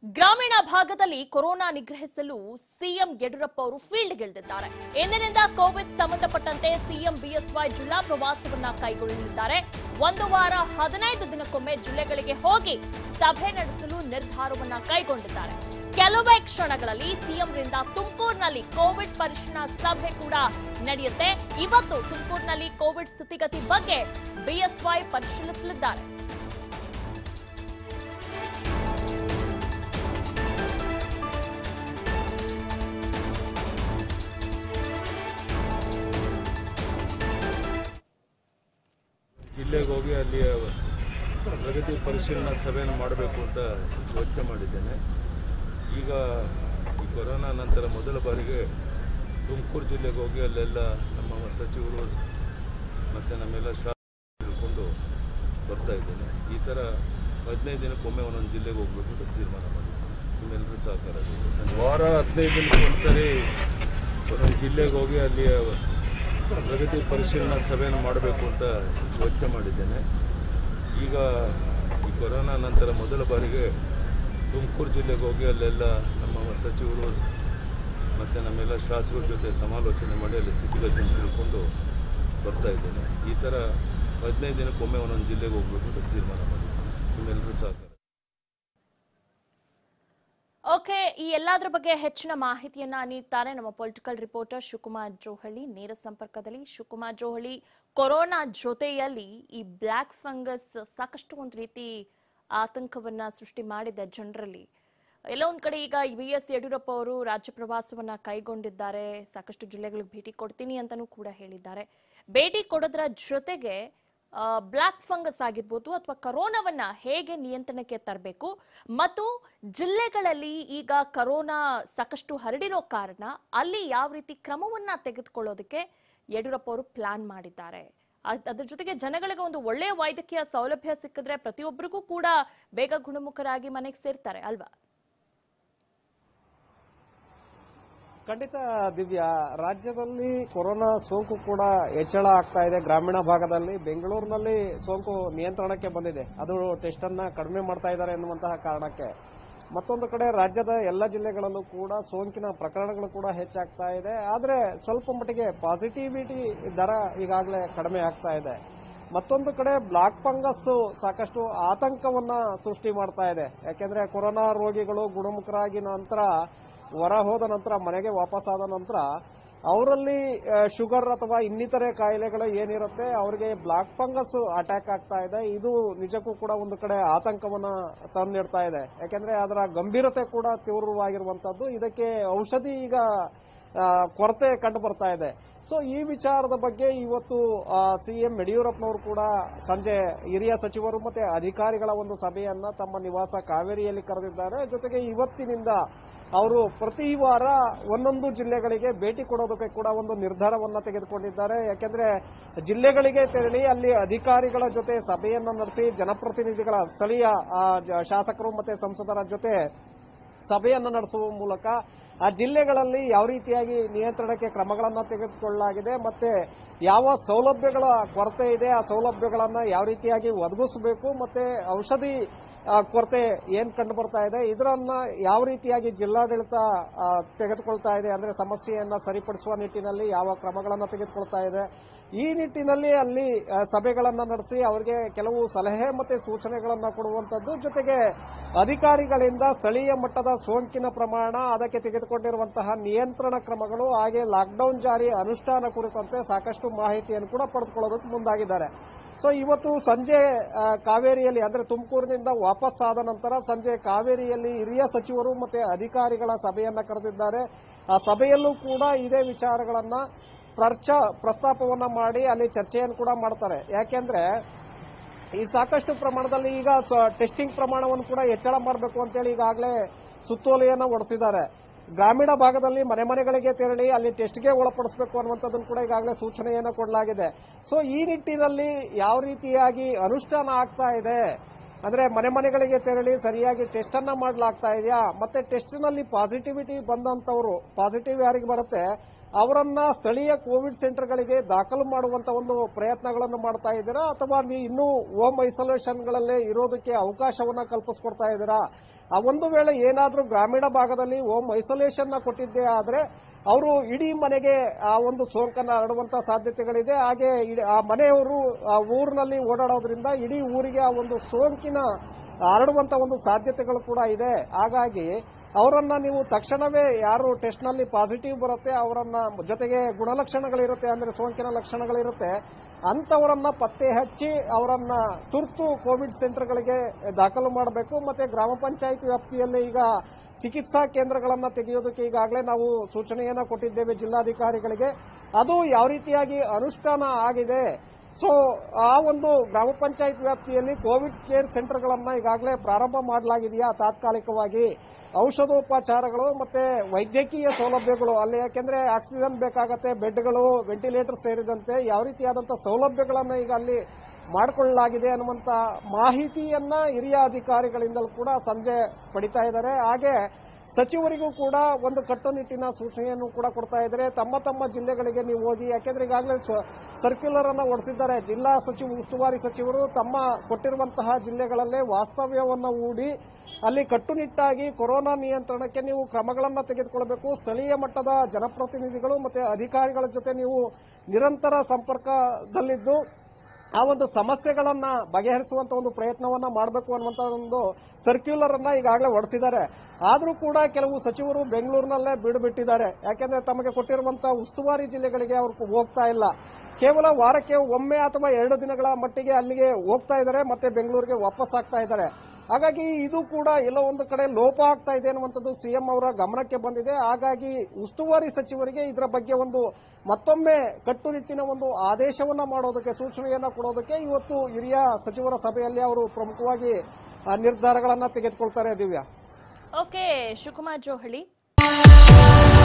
ಗ್ರಾಮೀಣ ಭಾಗದಲ್ಲಿ corona ನಿಗ್ರಹಿಸಲು CM Yediyurappa ಅವರು ಫೀಲ್ಡ್ಗಿಳಿದಿದ್ದಾರೆ ಇಂದಿನಿಂದ ಕೋವಿಡ್ ಸಂಬಂಧಪಟ್ಟಂತೆ ಸಿಎಂ ಬಿಎಸ್ವೈ ಜಿಲ್ಲಾ ಪ್ರವಾಸವನ್ನ ಕೈಗೊಳ್ಳಲಿದ್ದಾರೆ ಒಂದು ವಾರ ಹದಿನೈದು ದಿನಕ್ಕೊಮ್ಮೆ ಜಿಲ್ಲೆಗಳಿಗೆ ಹೋಗಿ ಸಭೆ ನಡೆಸಲು ನಿರ್ಧಾರವನ್ನ ಕೈಗೊಂಡಿದ್ದಾರೆ ಕೆಲವೇ ಕ್ಷಣಗಳಲ್ಲಿ ಸಿಎಂರಿಂದ ತುಮಕೂರಿನಲ್ಲಿ ಕೋವಿಡ್ ಪರಿಶೀಲನಾ ಸಭೆ ಕೂಡ ನಡೆಯುತ್ತೆ ಇವತ್ತು ತುಮಕೂರಿನಲ್ಲಿ ಕೋವಿಡ್ ಸ್ಥಿತಿಗತಿ ಬಗ್ಗೆ ಬಿಎಸ್ವೈ ಪರಿಶೀಲಿಸಲಿದ್ದಾರೆ ಜಿಲ್ಲೆಗೆ ಹೋಗಿ ಅಲ್ಲಿಯ ಪ್ರಗತಿ ಪರಿಶೀಲನಾ ಸಭೆಯನ್ನು ಮಾಡಬೇಕು ಅಂತ ಯೋಚನೆ ಮಾಡಿದ್ದೇನೆ ಈಗ ಈ ಕೊರೋನಾ ನಂತರ ಮೊದಲ ಬಾರಿಗೆ ತುಮಕೂರು ಜಿಲ್ಲೆಗೆ ಹೋಗಿ ಅಲ್ಲೆಲ್ಲ ನಮ್ಮ ಸಚಿವರು ಮತ್ತು ನಮ್ಮೆಲ್ಲ ಶಾಸಕರು ತಿಳ್ಕೊಂಡು ಬರ್ತಾ ಇದ್ದೇನೆ ಈ ಥರ ಹದಿನೈದು ದಿನಕ್ಕೊಮ್ಮೆ ಒಂದೊಂದು ಜಿಲ್ಲೆಗೆ ಹೋಗ್ಬೇಕು ಅಂತ ತೀರ್ಮಾನ ಮಾಡಿದ್ದೀನಿ ನಿಮ್ಮೆಲ್ಲರೂ ಸಹಕಾರ ಬೇಕು. ವಾರ ಹದಿನೈದು ದಿನಕ್ಕೆ ಒಂದ್ಸರಿ ಒಂದೊಂದು ಜಿಲ್ಲೆಗೆ ಹೋಗಿ ಅಲ್ಲಿಯ ಪ್ರಗತಿ ಪರಿಶೀಲನಾ ಸಭೆಯನ್ನು ಮಾಡಬೇಕು ಅಂತ ಯೋಚನೆ ಮಾಡಿದ್ದೇನೆ ಈಗ ಈ ಕೊರೋನಾ ನಂತರ ಮೊದಲ ಬಾರಿಗೆ ತುಮಕೂರು ಜಿಲ್ಲೆಗೆ ಹೋಗಿ ಅಲ್ಲೆಲ್ಲ ನಮ್ಮ ಸಚಿವರು ಮತ್ತು ನಮ್ಮೆಲ್ಲ ಶಾಸಕರ ಜೊತೆ ಸಮಾಲೋಚನೆ ಮಾಡಿ ಅಲ್ಲಿ ಸ್ಥಿತಿಗತಿಯನ್ನು ತಿಳ್ಕೊಂಡು ಬರ್ತಾ ಇದ್ದೇನೆ ಈ ಥರ ಹದಿನೈದು ದಿನಕ್ಕೊಮ್ಮೆ ಒಂದೊಂದು ಜಿಲ್ಲೆಗೆ ಹೋಗ್ಬೇಕು ಅಂತ ತೀರ್ಮಾನ ಮಾಡಿದ್ದೀನಿ ನಿಮ್ಮೆಲ್ಲರೂ ಸಹಕಾರ ಓಕೆ ಈ ಎಲ್ಲದರ ಬಗ್ಗೆ ಹೆಚ್ಚಿನ ಮಾಹಿತಿಯನ್ನ ನೀಡ್ತಾರೆ ನಮ್ಮ ಪೊಲಿಟಿಕಲ್ ರಿಪೋರ್ಟರ್ ಶಿವಕುಮಾರ್ ಜೋಹಳಿ ನೇರ ಸಂಪರ್ಕದಲ್ಲಿ ಶಿವಕುಮಾರ್ ಜೋಹಳಿ ಕೊರೋನಾ ಜೊತೆಯಲ್ಲಿ ಈ ಬ್ಲ್ಯಾಕ್ ಫಂಗಸ್ ಸಾಕಷ್ಟು ಒಂದು ರೀತಿ ಆತಂಕವನ್ನ ಸೃಷ್ಟಿ ಮಾಡಿದೆ ಜನರಲ್ಲಿ ಎಲ್ಲೋ ಒಂದ್ ಕಡೆ ಈಗ ಬಿ ಎಸ್ ಯಡಿಯೂರಪ್ಪ ಅವರು ರಾಜ್ಯ ಪ್ರವಾಸವನ್ನ ಕೈಗೊಂಡಿದ್ದಾರೆ ಸಾಕಷ್ಟು ಜಿಲ್ಲೆಗಳಿಗೆ ಭೇಟಿ ಕೊಡ್ತೀನಿ ಅಂತಾನೂ ಕೂಡ ಹೇಳಿದ್ದಾರೆ ಭೇಟಿ ಕೊಡೋದ್ರ ಜೊತೆಗೆ ಬ್ಲ್ಯಾಕ್ ಫಂಗಸ್ ಆಗಿರ್ಬೋದು ಅಥವಾ ಕರೋನಾವನ್ನ ಹೇಗೆ ನಿಯಂತ್ರಣಕ್ಕೆ ತರಬೇಕು ಮತ್ತು ಜಿಲ್ಲೆಗಳಲ್ಲಿ ಈಗ ಕರೋನಾ ಸಾಕಷ್ಟು ಹರಡಿರೋ ಕಾರಣ ಅಲ್ಲಿ ಯಾವ ರೀತಿ ಕ್ರಮವನ್ನ ತೆಗೆದುಕೊಳ್ಳೋದಕ್ಕೆ ಯಡಿಯೂರಪ್ಪ ಅವರು ಪ್ಲಾನ್ ಮಾಡಿದ್ದಾರೆ ಅದ್- ಅದ್ರ ಜೊತೆಗೆ ಜನಗಳಿಗೆ ಒಂದು ಒಳ್ಳೆಯ ವೈದ್ಯಕೀಯ ಸೌಲಭ್ಯ ಸಿಕ್ಕಿದ್ರೆ ಪ್ರತಿಯೊಬ್ಬರಿಗೂ ಕೂಡ ಬೇಗ ಗುಣಮುಖರಾಗಿ ಮನೆಗೆ ಸೇರ್ತಾರೆ ಅಲ್ವಾ ಖಂಡಿತ ದಿವ್ಯಾ ರಾಜ್ಯದಲ್ಲಿ ಕೊರೋನಾ ಸೋಂಕು ಕೂಡ ಹೆಚ್ಚಳ ಆಗ್ತಾ ಇದೆ ಗ್ರಾಮೀಣ ಭಾಗದಲ್ಲಿ ಬೆಂಗಳೂರಿನಲ್ಲಿ ಸೋಂಕು ನಿಯಂತ್ರಣಕ್ಕೆ ಬಂದಿದೆ ಅದು ಟೆಸ್ಟ್ ಅನ್ನ ಕಡಿಮೆ ಮಾಡ್ತಾ ಇದ್ದಾರೆ ಎನ್ನುವಂತಹ ಕಾರಣಕ್ಕೆ ಮತ್ತೊಂದು ಕಡೆ ರಾಜ್ಯದ ಎಲ್ಲ ಜಿಲ್ಲೆಗಳಲ್ಲೂ ಕೂಡ ಸೋಂಕಿನ ಪ್ರಕರಣಗಳು ಕೂಡ ಹೆಚ್ಚಾಗ್ತಾ ಇದೆ ಆದರೆ ಸ್ವಲ್ಪ ಮಟ್ಟಿಗೆ ಪಾಸಿಟಿವಿಟಿ ದರ ಈಗಾಗಲೇ ಕಡಿಮೆ ಆಗ್ತಾ ಇದೆ ಮತ್ತೊಂದು ಕಡೆ ಬ್ಲಾಕ್ ಫಂಗಸ್ ಸಾಕಷ್ಟು ಆತಂಕವನ್ನ ಸೃಷ್ಟಿ ಮಾಡ್ತಾ ಇದೆ ಯಾಕೆಂದ್ರೆ ಕೊರೋನಾ ರೋಗಿಗಳು ಗುಣಮುಖರಾಗಿ ನಂತರ ಹೊರ ಹೋದ ನಂತರ ಮನೆಗೆ ವಾಪಸ್ಸಾದ ನಂತರ ಅವರಲ್ಲಿ ಶುಗರ್ ಅಥವಾ ಇನ್ನಿತರೆ ಕಾಯಿಲೆಗಳು ಏನಿರುತ್ತೆ ಅವರಿಗೆ ಬ್ಲಾಕ್ ಫಂಗಸ್ ಅಟ್ಯಾಕ್ ಆಗ್ತಾ ಇದೆ ಇದು ನಿಜಕ್ಕೂ ಕೂಡ ಒಂದು ಕಡೆ ಆತಂಕವನ್ನ ತಂದಿಡ್ತಾ ಇದೆ ಯಾಕೆಂದ್ರೆ ಅದರ ಗಂಭೀರತೆ ಕೂಡ ತೀವ್ರವಾಗಿರುವಂತದ್ದು ಇದಕ್ಕೆ ಔಷಧಿ ಈಗ ಆ, ಕೊರತೆ ಕಂಡು ಬರ್ತಾ ಇದೆ ಸೊ ಈ ವಿಚಾರದ ಬಗ್ಗೆ ಇವತ್ತು ಸಿಎಂ ಯಡಿಯೂರಪ್ಪನವರು ಕೂಡ ಸಂಜೆ ಹಿರಿಯ ಸಚಿವರು ಮತ್ತೆ ಅಧಿಕಾರಿಗಳ ಒಂದು ಸಭೆಯನ್ನ ತಮ್ಮ ನಿವಾಸ ಕಾವೇರಿಯಲ್ಲಿ ಕರೆದಿದ್ದಾರೆ ಜೊತೆಗೆ ಇವತ್ತಿನಿಂದ ಅವರು ಪ್ರತಿ ವಾರ ಒಂದೊಂದು ಜಿಲ್ಲೆಗಳಿಗೆ ಭೇಟಿ ಕೊಡೋದಕ್ಕೆ ಕೂಡ ಒಂದು ನಿರ್ಧಾರವನ್ನ ತೆಗೆದುಕೊಂಡಿದ್ದಾರೆ ಯಾಕೆಂದ್ರೆ ಜಿಲ್ಲೆಗಳಿಗೆ ತೆರಳಿ ಅಲ್ಲಿ ಅಧಿಕಾರಿಗಳ ಜೊತೆ ಸಭೆಯನ್ನ ನಡೆಸಿ ಜನಪ್ರತಿನಿಧಿಗಳ ಸ್ಥಳೀಯ ಆ, ಜ- ಶಾಸಕರು ಮತ್ತೆ ಸಂಸದರ ಜೊತೆ ಸಭೆಯನ್ನು ನಡೆಸುವ ಮೂಲಕ ಆ ಜಿಲ್ಲೆಗಳಲ್ಲಿ ಯಾವ ರೀತಿಯಾಗಿ ನಿಯಂತ್ರಣಕ್ಕೆ ಕ್ರಮಗಳನ್ನು ತೆಗೆದುಕೊಳ್ಳಲಾಗಿದೆ ಮತ್ತೆ ಯಾವ ಸೌಲಭ್ಯಗಳ ಕೊರತೆ ಇದೆ ಆ ಸೌಲಭ್ಯಗಳನ್ನ ಯಾವ ರೀತಿಯಾಗಿ ಒದಗಿಸಬೇಕು ಮತ್ತೆ ಔಷಧಿ ಆ, ಕೊರತೆ ಏನ್ ಕಂಡು ಬರ್ತಾ ಇದೆ ಇದರನ್ನ ಯಾವ ರೀತಿಯಾಗಿ ಜಿಲ್ಲಾಡಳಿತ ಆ, ತೆಗೆದುಕೊಳ್ತಾ ಇದೆ ಅಂದ್ರೆ ಸಮಸ್ಯೆಯನ್ನ ಸರಿಪಡಿಸುವ ನಿಟ್ಟಿನಲ್ಲಿ ಯಾವ ಕ್ರಮಗಳನ್ನು ತೆಗೆದುಕೊಳ್ತಾ ಇದೆ ಈ ನಿಟ್ಟಿನಲ್ಲಿ ಅಲ್ಲಿ ಆ, ಸಭೆಗಳನ್ನ ನಡೆಸಿ ಅವರಿಗೆ ಕೆಲವು ಸಲಹೆ ಮತ್ತೆ ಸೂಚನೆಗಳನ್ನ ಕೊಡುವಂತದ್ದು ಜೊತೆಗೆ ಅಧಿಕಾರಿಗಳಿಂದ ಸ್ಥಳೀಯ ಮಟ್ಟದ ಸೋಂಕಿನ ಪ್ರಮಾಣ ಅದಕ್ಕೆ ತೆಗೆದುಕೊಂಡಿರುವಂತಹ ನಿಯಂತ್ರಣ ಕ್ರಮಗಳು ಹಾಗೆ ಲಾಕ್ಡೌನ್ ಜಾರಿ ಅನುಷ್ಠಾನ ಕುರಿತಂತೆ ಸಾಕಷ್ಟು ಮಾಹಿತಿಯನ್ನು ಕೂಡ ಪಡೆದುಕೊಳ್ಳೋದಕ್ಕೆ ಮುಂದಾಗಿದ್ದಾರೆ ಸೊ ಇವತ್ತು ಸಂಜೆ ಆ, ಕಾವೇರಿಯಲ್ಲಿ ಅಂದ್ರೆ ತುಮಕೂರಿನಿಂದ ವಾಪಸ್ ಆದ ನಂತರ ಸಂಜೆ ಕಾವೇರಿಯಲ್ಲಿ ಹಿರಿಯ ಸಚಿವರು ಮತ್ತೆ ಅಧಿಕಾರಿಗಳ ಸಭೆಯನ್ನ ಕರೆದಿದ್ದಾರೆ ಆ ಸಭೆಯಲ್ಲೂ ಕೂಡ ಇದೇ ವಿಚಾರಗಳನ್ನ ಪ್ರಚ ಪ್ರಸ್ತಾಪವನ್ನ ಮಾಡಿ ಅಲ್ಲಿ ಚರ್ಚೆಯನ್ನು ಕೂಡ ಮಾಡ್ತಾರೆ ಯಾಕೆಂದ್ರೆ ಈ ಸಾಕಷ್ಟು ಪ್ರಮಾಣದಲ್ಲಿ ಈಗ ಟೆಸ್ಟಿಂಗ್ ಪ್ರಮಾಣವನ್ನು ಕೂಡ ಹೆಚ್ಚಳ ಮಾಡಬೇಕು ಅಂತೇಳಿ ಈಗಾಗಲೇ ಸುತ್ತೋಲೆಯನ್ನ ಹೊಡೆಸಿದ್ದಾರೆ ಗ್ರಾಮೀಣ ಭಾಗದಲ್ಲಿ ಮನೆ ಮನೆಗಳಿಗೆ ತೆರಳಿ ಅಲ್ಲಿ ಟೆಸ್ಟ್ಗೆ ಒಳಪಡಿಸಬೇಕು ಅನ್ನುವಂಥದ್ದನ್ನು ಕೂಡ ಈಗಾಗಲೇ ಸೂಚನೆಯನ್ನ ಕೊಡಲಾಗಿದೆ ಸೊ ಈ ನಿಟ್ಟಿನಲ್ಲಿ ಯಾವ ರೀತಿಯಾಗಿ ಅನುಷ್ಠಾನ ಆಗ್ತಾ ಇದೆ ಅಂದ್ರೆ ಮನೆ ಮನೆಗಳಿಗೆ ತೆರಳಿ ಸರಿಯಾಗಿ ಟೆಸ್ಟ್ ಅನ್ನ ಮಾಡಲಾಗ್ತಾ ಇದೆಯಾ ಮತ್ತೆ ಟೆಸ್ಟ್ ನಲ್ಲಿ ಪಾಸಿಟಿವಿಟಿ ಬಂದಂತವರು ಪಾಸಿಟಿವ್ ಯಾರಿಗೆ ಬರುತ್ತೆ ಅವರನ್ನ ಸ್ಥಳೀಯ ಕೋವಿಡ್ ಸೆಂಟರ್ಗಳಿಗೆ ದಾಖಲು ಮಾಡುವಂತ ಒಂದು ಪ್ರಯತ್ನಗಳನ್ನು ಮಾಡ್ತಾ ಇದ್ದೀರಾ ಅಥವಾ ನೀವು ಇನ್ನೂ ಹೋಮ್ ಐಸೋಲೇಷನ್ಗಳಲ್ಲೇ ಇರೋದಕ್ಕೆ ಅವಕಾಶವನ್ನ ಕಲ್ಪಿಸ್ಕೊಡ್ತಾ ಇದ್ದೀರಾ ಆ ಒಂದು ವೇಳೆ ಏನಾದ್ರೂ ಗ್ರಾಮೀಣ ಭಾಗದಲ್ಲಿ ಹೋಮ್ ಐಸೋಲೇಷನ್ ನ ಕೊಟ್ಟಿದ್ದೇ ಆದ್ರೆ ಅವರು ಇಡೀ ಮನೆಗೆ ಆ ಒಂದು ಸೋಂಕನ್ನ ಹರಡುವಂತ ಸಾಧ್ಯತೆಗಳಿದೆ ಹಾಗೆ ಇಡೀ- ಆ ಮನೆಯವರು ಆ ಊರಿನಲ್ಲಿ ಓಡಾಡೋದ್ರಿಂದ ಇಡೀ ಊರಿಗೆ ಆ ಒಂದು ಸೋಂಕಿನ ಹರಡುವಂತ ಒಂದು ಸಾಧ್ಯತೆಗಳು ಕೂಡ ಇದೆ ಹಾಗಾಗಿ ಅವರನ್ನ ನೀವು ತಕ್ಷಣವೇ ಯಾರು ಟೆಸ್ಟ್ ನಲ್ಲಿ ಪಾಸಿಟಿವ್ ಬರುತ್ತೆ ಅವರನ್ನ ಜೊತೆಗೆ ಗುಣಲಕ್ಷಣಗಳಿರುತ್ತೆ ಅಂದ್ರೆ ಸೋಂಕಿನ ಲಕ್ಷಣಗಳಿರುತ್ತೆ ಅಂತವರನ್ನ ಪತ್ತೆ ಹಚ್ಚಿ ಅವರನ್ನ ತುರ್ತು ಕೋವಿಡ್ ಸೆಂಟರ್ಗಳಿಗೆ ದಾಖಲು ಮಾಡಬೇಕು ಮತ್ತೆ ಗ್ರಾಮ ಪಂಚಾಯತ್ ವ್ಯಾಪ್ತಿಯಲ್ಲಿ ಈಗ ಚಿಕಿತ್ಸಾ ಕೇಂದ್ರಗಳನ್ನ ತೆಗೆಯೋದಕ್ಕೆ ಈಗಾಗಲೇ ನಾವು ಸೂಚನೆಯನ್ನ ಕೊಟ್ಟಿದ್ದೇವೆ ಜಿಲ್ಲಾಧಿಕಾರಿಗಳಿಗೆ ಅದು ಯಾವ ರೀತಿಯಾಗಿ ಅನುಷ್ಠಾನ ಆಗಿದೆ ಸೊ ಆ ಒಂದು ಗ್ರಾಮ ಪಂಚಾಯತ್ ವ್ಯಾಪ್ತಿಯಲ್ಲಿ ಕೋವಿಡ್ ಕೇರ್ ಸೆಂಟರ್ಗಳನ್ನ ಈಗಾಗಲೇ ಪ್ರಾರಂಭ ಮಾಡಲಾಗಿದೆಯಾ ತಾತ್ಕಾಲಿಕವಾಗಿ ಔಷಧೋಪಚಾರಗಳು ಮತ್ತೆ ವೈದ್ಯಕೀಯ ಸೌಲಭ್ಯಗಳು ಅಲ್ಲಿ ಯಾಕೆಂದ್ರೆ ಆಕ್ಸಿಜನ್ ಬೇಕಾಗತ್ತೆ ಬೆಡ್ಗಳು ವೆಂಟಿಲೇಟರ್ ಸೇರಿದಂತೆ ಯಾವ ರೀತಿಯಾದಂತಹ ಸೌಲಭ್ಯಗಳನ್ನ ಈಗ ಅಲ್ಲಿ ಮಾಡಿಕೊಳ್ಳಲಾಗಿದೆ ಅನ್ನುವಂತ ಮಾಹಿತಿಯನ್ನ ಹಿರಿಯ ಅಧಿಕಾರಿಗಳಿಂದಲೂ ಕೂಡ ಸಂಜೆ ಪಡಿತಾ ಇದ್ದಾರೆ ಹಾಗೆ ಸಚಿವರಿಗೂ ಕೂಡ ಒಂದು ಕಟ್ಟುನಿಟ್ಟಿನ ಸೂಚನೆಯನ್ನು ಕೂಡ ಕೊಡ್ತಾ ಇದ್ದಾರೆ ತಮ್ಮ ತಮ್ಮ ಜಿಲ್ಲೆಗಳಿಗೆ ನೀವು ಹೋಗಿ ಯಾಕೆಂದ್ರೆ ಈಗಾಗಲೇ ಸರ್ಕ್ಯುಲರ್ ಅನ್ನ ಹೊರಡಿಸಿದ್ದಾರೆ ಜಿಲ್ಲಾ ಸಚಿವ ಉಸ್ತುವಾರಿ ಸಚಿವರು ತಮ್ಮ ಕೊಟ್ಟಿರುವಂತಹ ಜಿಲ್ಲೆಗಳಲ್ಲೇ ವಾಸ್ತವ್ಯವನ್ನ ಹೂಡಿ ಅಲ್ಲಿ ಕಟ್ಟುನಿಟ್ಟಾಗಿ ಕೊರೋನಾ ನಿಯಂತ್ರಣಕ್ಕೆ ನೀವು ಕ್ರಮಗಳನ್ನ ತೆಗೆದುಕೊಳ್ಳಬೇಕು ಸ್ಥಳೀಯ ಮಟ್ಟದ ಜನಪ್ರತಿನಿಧಿಗಳು ಮತ್ತೆ ಅಧಿಕಾರಿಗಳ ಜೊತೆ ನೀವು ನಿರಂತರ ಸಂಪರ್ಕದಲ್ಲಿದ್ದು ಆ ಒಂದು ಸಮಸ್ಯೆಗಳನ್ನ ಬಗೆಹರಿಸುವಂತ ಒಂದು ಪ್ರಯತ್ನವನ್ನ ಮಾಡಬೇಕು ಅನ್ನುವಂತ ಒಂದು ಸರ್ಕ್ಯುಲರ್ ಅನ್ನ ಈಗಾಗಲೇ ಹೊರಡಿಸಿದ್ದಾರೆ ಆದ್ರೂ ಕೂಡ ಕೆಲವು ಸಚಿವರು ಬೆಂಗಳೂರಿನಲ್ಲೇ ಬೀಡು ಬಿಟ್ಟಿದ್ದಾರೆ ಯಾಕೆಂದ್ರೆ ತಮಗೆ ಕೊಟ್ಟಿರುವಂತಹ ಉಸ್ತುವಾರಿ ಜಿಲ್ಲೆಗಳಿಗೆ ಅವರು ಹೋಗ್ತಾ ಇಲ್ಲ ಕೇವಲ ವಾರಕ್ಕೆ ಒಮ್ಮೆ ಅಥವಾ ಎರಡು ದಿನಗಳ ಮಟ್ಟಿಗೆ ಅಲ್ಲಿಗೆ ಹೋಗ್ತಾ ಇದ್ದಾರೆ ಮತ್ತೆ ಬೆಂಗಳೂರಿಗೆ ವಾಪಸ್ ಆಗ್ತಾ ಇದ್ದಾರೆ ಹಾಗಾಗಿ ಇದು ಕೂಡ ಎಲ್ಲೋ ಒಂದು ಕಡೆ ಲೋಪ ಆಗ್ತಾ ಇದೆ ಅನ್ನುವಂಥದ್ದು ಸಿಎಂ ಅವರ ಗಮನಕ್ಕೆ ಬಂದಿದೆ ಹಾಗಾಗಿ ಉಸ್ತುವಾರಿ ಸಚಿವರಿಗೆ ಇದರ ಬಗ್ಗೆ ಒಂದು ಮತ್ತೊಮ್ಮೆ ಕಟ್ಟುನಿಟ್ಟಿನ ಒಂದು ಆದೇಶವನ್ನ ಮಾಡೋದಕ್ಕೆ ಸೂಚನೆಯನ್ನ ಕೊಡೋದಕ್ಕೆ ಇವತ್ತು ಹಿರಿಯ ಸಚಿವರ ಸಭೆಯಲ್ಲಿ ಅವರು ಪ್ರಮುಖವಾಗಿ ಆ, ನಿರ್ಧಾರಗಳನ್ನ ತೆಗೆದುಕೊಳ್ತಾರೆ ದಿವ್ಯಾ ಓಕೆ ಶಿವಕುಮಾರ್ ಜೋಹಳಿ